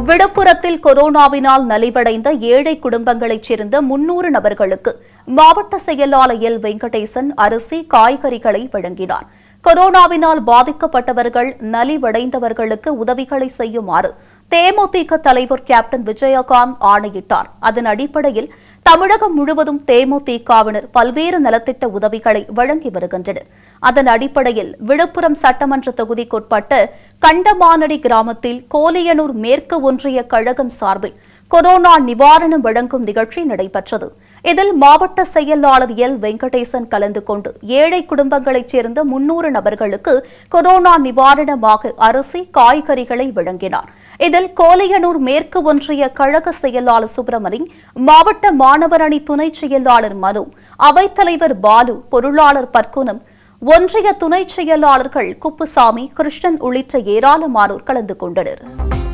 விழுப்புரத்தில் கொரோனாவினால் நலிவடைந்த ஏழை குடும்பங்களைச் சேர்ந்த முன்னூறு நபர்களுக்கு மாவட்ட செயலாளர் எல் வெங்கடேசன் அரிசி காய்கறிகளை வழங்கினார் கொரோனாவினால் பாதிக்கப்பட்டவர்கள் நலிவடைந்தவர்களுக்கு உதவிகளை செய்யுமாறு தேமுதிக தலைவர் கேப்டன் விஜயகாந்த் ஆணையிட்டார் அதன் அடிப்படையில் தமிழகம் முழுவதும் தேமுதிகவினர் பல்வேறு நலத்திட்ட உதவிகளை வழங்கி வருகின்றனர் அதன் அடிப்படையில் விழுப்புரம் சட்டமன்ற தொகுதிக்குட்பட்ட கண்டமானடி கிராமத்தில் கோலியனூர் மேற்கு ஒன்றிய கழகம் சார்பில் கொரோனா நிவாரணம் வழங்கும் நிகழ்ச்சி நடைபெற்றது இதில் மாவட்ட செயலாளர் எல் வெங்கடேசன் கலந்து கொண்டு ஏழை குடும்பங்களைச் சேர்ந்த முன்னூறு நபர்களுக்கு கொரோனா நிவாரணமாக அரிசி காய்கறிகளை வழங்கினார் இதில் கோலையனூர் மேற்கு ஒன்றிய கழக செயலாளர் சுப்பிரமணி மாவட்ட மாணவர் அணி துணை செயலாளர் மனு அவைத்தலைவர் பாலு பொருளாளர் பற்குனம் ஒன்றிய துணை செயலாளர்கள் குப்புசாமி கிருஷ்ணன் உள்ளிட்ட ஏராளமானோர் கலந்து கொண்டனர்